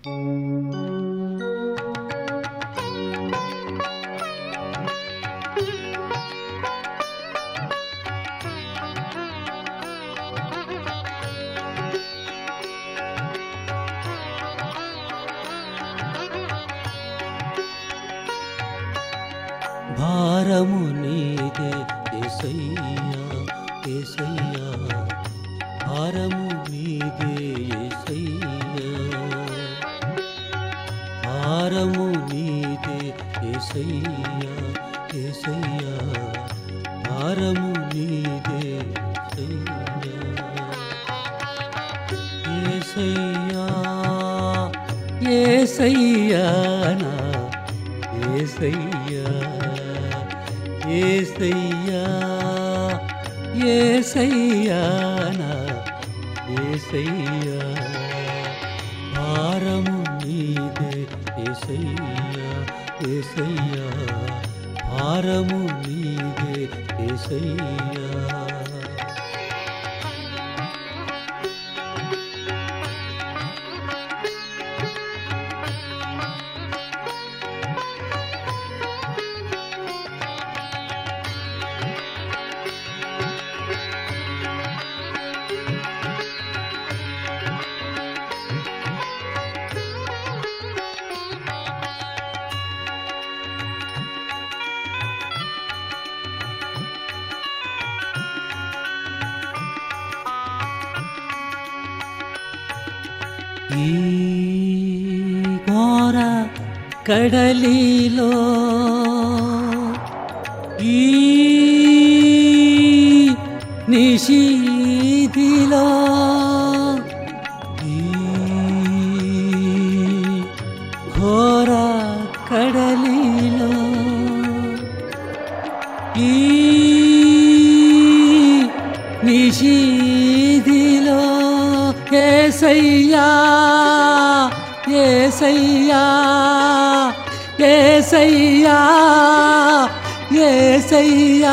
భారము నీదే ఏసయ్యా ఏసయ్యా భారము నీదే ఏసయ్యా భారము నీదే ఏసయ్యా ఏసయ్యా భారము నీదే ఏసయ్యా ఏసయ్యా ఏసయ్యా నా ఏసయ్యా ఏసయ్యా ఏసయ్యా నా ఏసయ్యా భారము నీదే ఏసయ్యా ఏసయ్యా భారము నీదే ఏసయ్యా ఈ ఘోర కడలిలో ఈ నిషీదిలో ఈ ఘోర కడలిలో ఈ నిషీదిలో ఏసయ్యా ఏసయ్యా ఏసయ్యా ఏసయ్యా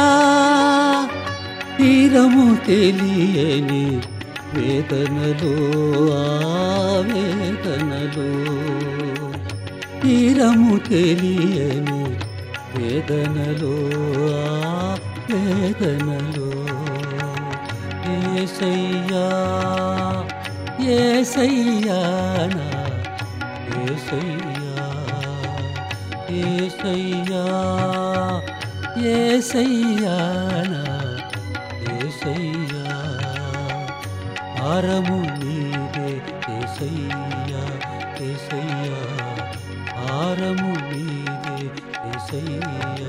తీరము తెలియని వేదనలో ఆవేదనలో తీరము తెలియని వేదనలో వేదనలో ఏసయ్యా ఏసయ్యా నా ఏసయ్యా ఏసయ్యా ఏసయ్యా నా ఏసయ్యా ఆరము నీదే ఏసయ్యా ఏసయ్యా ఆరము నీదే ఏసయ్యా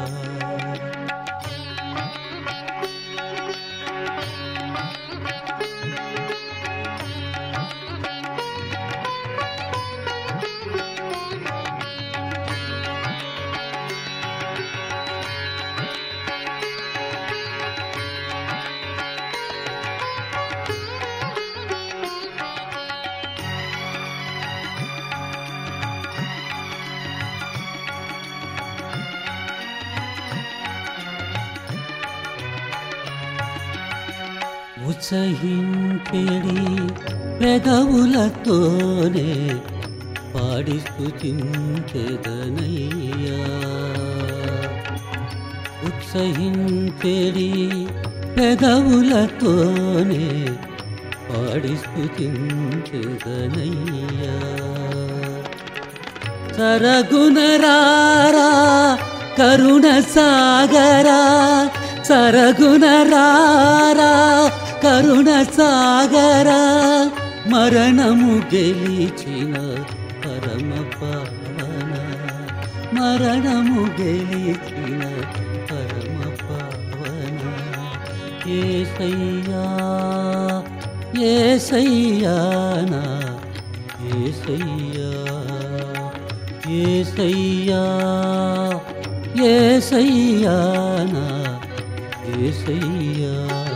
ఉత్సహింపిడి పెదవులతోనే పాడి స్థుతించెదనయ్యా ఉత్సహింపిడి పెదవులతోనే పాడి స్థుతించెదనయ్యా సరగుణరారా కరుణ సాగరా సరగుణరారా కరుణ సాగరా మరణము గెలిచిన పరమ పావన మరణము గెలిచిన పరమ పావన ఏసయ్యా ఏసయ్యా నా ఏసయ్యా ఏసయ్యా ఏసయ్యా నా ఏసయ్యా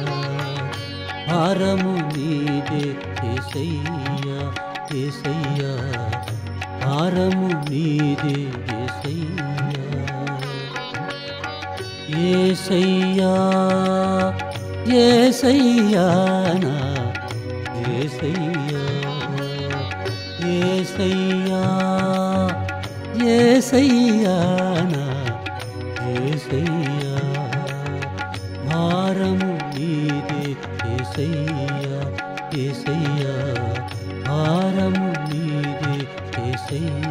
హారము నీదే ఏసయ్యా ఏసయ్యా హారము నీదే ఏసయ్యా ఏసయ్యా ఏసయ్యా నా ఏసయ్యా ఏసయ్యా ఏసయ్యా ఏసయ్యా నా ఏసయ్యా భారము నీదే ఏసయ్యా ఏసయ్యా భారము నీదే ఏసయ్యా